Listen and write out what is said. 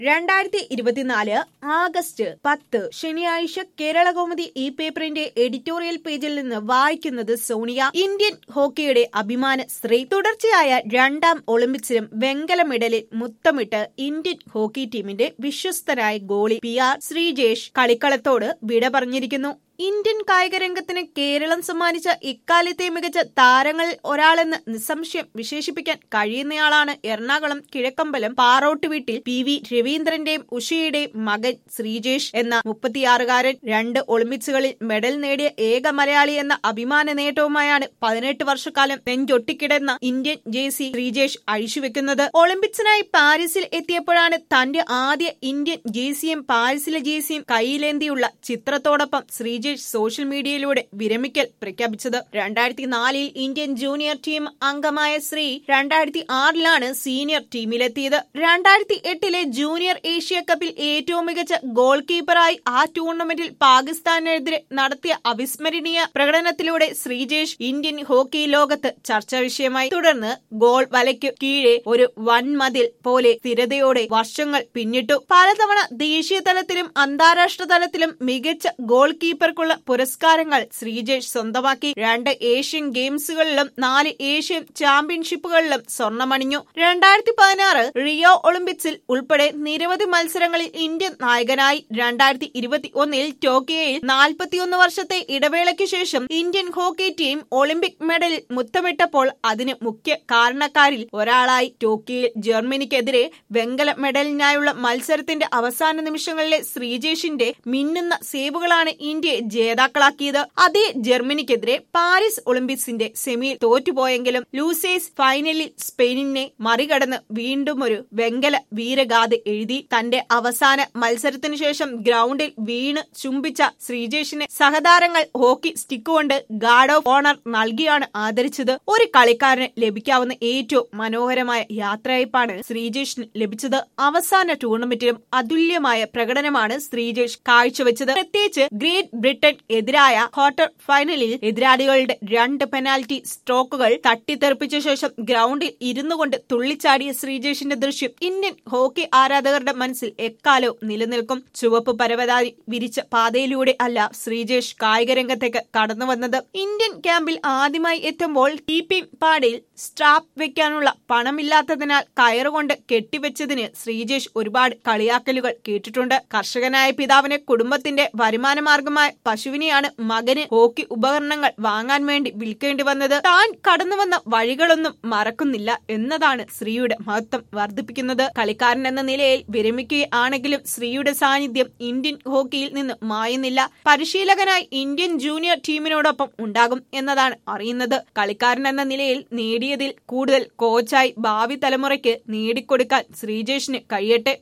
രണ്ടായിരത്തി ഇരുപത്തിനാല് ആഗസ്റ്റ് പത്ത് ശനിയാഴ്ച കേരളകൗമുദി ഈ പേപ്പറിന്റെ എഡിറ്റോറിയൽ പേജിൽ നിന്ന് വായിക്കുന്നത് സോണിയ ഇന്ത്യൻ ഹോക്കിയുടെ അഭിമാന സ്ത്രീ തുടർച്ചയായ രണ്ടാം ഒളിമ്പിക്സിലും വെങ്കല മെഡലിൽ മുത്തമിട്ട് ഇന്ത്യൻ ഹോക്കി ടീമിന്റെ വിശ്വസ്തരായ ഗോളി പി ആർ ശ്രീജേഷ് കളിക്കളത്തോട് വിട പറഞ്ഞിരിക്കുന്നു ഇന്ത്യൻ കായിക രംഗത്തിന് കേരളം സമ്മാനിച്ച ഇക്കാലത്തെ മികച്ച താരങ്ങളിൽ ഒരാളെന്ന് നിസ്സംശയം വിശേഷിപ്പിക്കാൻ കഴിയുന്നയാളാണ് എറണാകുളം കിഴക്കമ്പലം പാറോട്ട് വീട്ടിൽ പി വി രവീന്ദ്രന്റെയും ഉഷയുടെയും മകൻ ശ്രീജേഷ് എന്ന മുപ്പത്തിയാറുകാരൻ രണ്ട് ഒളിമ്പിക്സുകളിൽ മെഡൽ നേടിയ ഏക മലയാളി എന്ന അഭിമാന നേട്ടവുമായാണ് പതിനെട്ട് വർഷക്കാലം നെഞ്ചൊട്ടിക്കിടന്ന ഇന്ത്യൻ ജേസി ശ്രീജേഷ് അഴിച്ചുവെക്കുന്നത് ഒളിമ്പിക്സിനായി പാരീസിൽ എത്തിയപ്പോഴാണ് തന്റെ ആദ്യ ഇന്ത്യൻ ജേസിയും പാരീസിലെ ജേസിയും കയ്യിലേന്തിയുള്ള ചിത്രത്തോടൊപ്പം ശ്രീജേഷ് സോഷ്യൽ മീഡിയയിലൂടെ വിരമിക്കൽ പ്രഖ്യാപിച്ചത് രണ്ടായിരത്തി നാലിൽ ഇന്ത്യൻ ജൂനിയർ ടീം അംഗമായ ശ്രീ രണ്ടായിരത്തി ആറിലാണ് സീനിയർ ടീമിലെത്തിയത് രണ്ടായിരത്തി എട്ടിലെ ജൂനിയർ ഏഷ്യ കപ്പിൽ ഏറ്റവും മികച്ച ഗോൾ കീപ്പറായി ആ ടൂർണമെന്റിൽ പാകിസ്ഥാനെതിരെ നടത്തിയ അവിസ്മരണീയ പ്രകടനത്തിലൂടെ ശ്രീജേഷ് ഇന്ത്യൻ ഹോക്കി ലോകത്ത് ചർച്ചാ വിഷയമായി തുടർന്ന് ഗോൾ വലയ്ക്കു കീഴെ ഒരു വൻമതിൽ പോലെ സ്ഥിരതയോടെ വർഷങ്ങൾ പിന്നിട്ടു പലതവണ ദേശീയ തലത്തിലും അന്താരാഷ്ട്ര തലത്തിലും മികച്ച ഗോൾ കീപ്പർക്കുള്ള പുരസ്കാരങ്ങൾ ശ്രീജേഷ് സ്വന്തമാക്കി രണ്ട് ഏഷ്യൻ ഗെയിംസുകളിലും നാല് ഏഷ്യൻ ചാമ്പ്യൻഷിപ്പുകളിലും സ്വർണമണിഞ്ഞു രണ്ടായിരത്തി പതിനാറ് റിയോ ഒളിമ്പിക്സിൽ ഉൾപ്പെടെ നിരവധി മത്സരങ്ങളിൽ ഇന്ത്യൻ നായകനായി രണ്ടായിരത്തി ഇരുപത്തി ഒന്നിൽ ടോക്കിയോയിൽ നാൽപ്പത്തിയൊന്ന് വർഷത്തെ ഇടവേളയ്ക്ക് ശേഷം ഇന്ത്യൻ ഹോക്കി ടീം ഒളിമ്പിക് മെഡലിൽ മുത്തമിട്ടപ്പോൾ അതിന് മുഖ്യ കാരണക്കാരിൽ ഒരാളായി ടോക്കിയോയിൽ ജർമ്മനിക്കെതിരെ വെങ്കല മെഡലിനായുള്ള മത്സരത്തിന്റെ അവസാന നിമിഷങ്ങളിലെ ശ്രീജേഷിന്റെ മിന്നുന്ന സേവുകളാണ് ഇന്ത്യയെ ജേതാക്കളാക്കിയത് അതേ ജർമ്മനിക്കെതിരെ പാരീസ് ഒളിമ്പിക്സിന്റെ സെമിയിൽ തോറ്റുപോയെങ്കിലും ലൂസേഴ്സ് ഫൈനലിൽ സ്പെയിനിനെ മറികടന്ന് വീണ്ടും ഒരു വെങ്കല വീരഗാഥ എഴുതി തന്റെ അവസാന മത്സരത്തിനു ശേഷം ഗ്രൗണ്ടിൽ വീണ് ചുംബിച്ച ശ്രീജേഷിനെ സഹതാരങ്ങൾ ഹോക്കി സ്റ്റിക്ക് കൊണ്ട് ഗാർഡ് ഓഫ് ഓണർ നൽകിയാണ് ആദരിച്ചത് ഒരു കളിക്കാരന് ലഭിക്കാവുന്ന ഏറ്റവും മനോഹരമായ യാത്രയയപ്പാണ് ശ്രീജേഷിന് ലഭിച്ചത് അവസാന ടൂർണമെന്റിലും അതുല്യമായ പ്രകടനമാണ് ശ്രീജേഷ് കാഴ്ചവെച്ചത് പ്രത്യേകിച്ച് ഗ്രേറ്റ് ബ്രിട്ടൻ എതിരായ ക്വാർട്ടർ ഫൈനലിൽ എതിരാളികളുടെ രണ്ട് പെനാൽറ്റി സ്ട്രോക്കുകൾ തട്ടിത്തെറിപ്പിച്ച ശേഷം ഗ്രൗണ്ടിൽ ഇരുന്നു കൊണ്ട് തുള്ളിച്ചാടിയ ശ്രീജേഷിന്റെ ദൃശ്യം ഇന്ത്യൻ ഹോക്കി ആരാധകരുടെ മനസ്സിൽ എക്കാലവും നിലനിൽക്കും ചുവപ്പ് പരവതാനി വിരിച്ച പാതയിലൂടെ അല്ല ശ്രീജേഷ് കായിക രംഗത്തേക്ക് കടന്നു വന്നത് ഇന്ത്യൻ ക്യാമ്പിൽ ആദ്യമായി എത്തുമ്പോൾ കീപ്പിംഗ് പാടിൽ സ്ട്രാപ്പ് വെക്കാനുള്ള പണമില്ലാത്തതിനാൽ കയറുകൊണ്ട് കെട്ടിവെച്ചതിന് ശ്രീജേഷ് ഒരുപാട് കളിയാക്കലുകൾ കേട്ടിട്ടുണ്ട് കർഷകനായ പിതാവിനെ കുടുംബത്തിന്റെ വരുമാന മാർഗമായ പശുവിനെയാണ് മകന് ഹോക്കി ഉപകരണങ്ങൾ വാങ്ങാൻ വേണ്ടി വിൽക്കേണ്ടി വന്നത് താൻ കടന്നു വന്ന വഴികളൊന്നും മറക്കുന്നില്ല എന്നതാണ് ശ്രീയുടെ മഹത്വം വർദ്ധിപ്പിക്കുന്നത് കളിക്കാരൻ എന്ന നിലയിൽ വിരമിക്കുകയാണെങ്കിലും ശ്രീയുടെ സാന്നിധ്യം ഇന്ത്യൻ ഹോക്കിയിൽ നിന്ന് മായുന്നില്ല പരിശീലകനായി ഇന്ത്യൻ ജൂനിയർ ടീമിനോടൊപ്പം ഉണ്ടാകും എന്നതാണ് അറിയുന്നത് കളിക്കാരൻ എന്ന നിലയിൽ നേടിയതിൽ കൂടുതൽ കോച്ചായി ഭാവി തലമുറയ്ക്ക് നേടിക്കൊടുക്കാൻ ശ്രീജേഷിന് കഴിയട്ടെ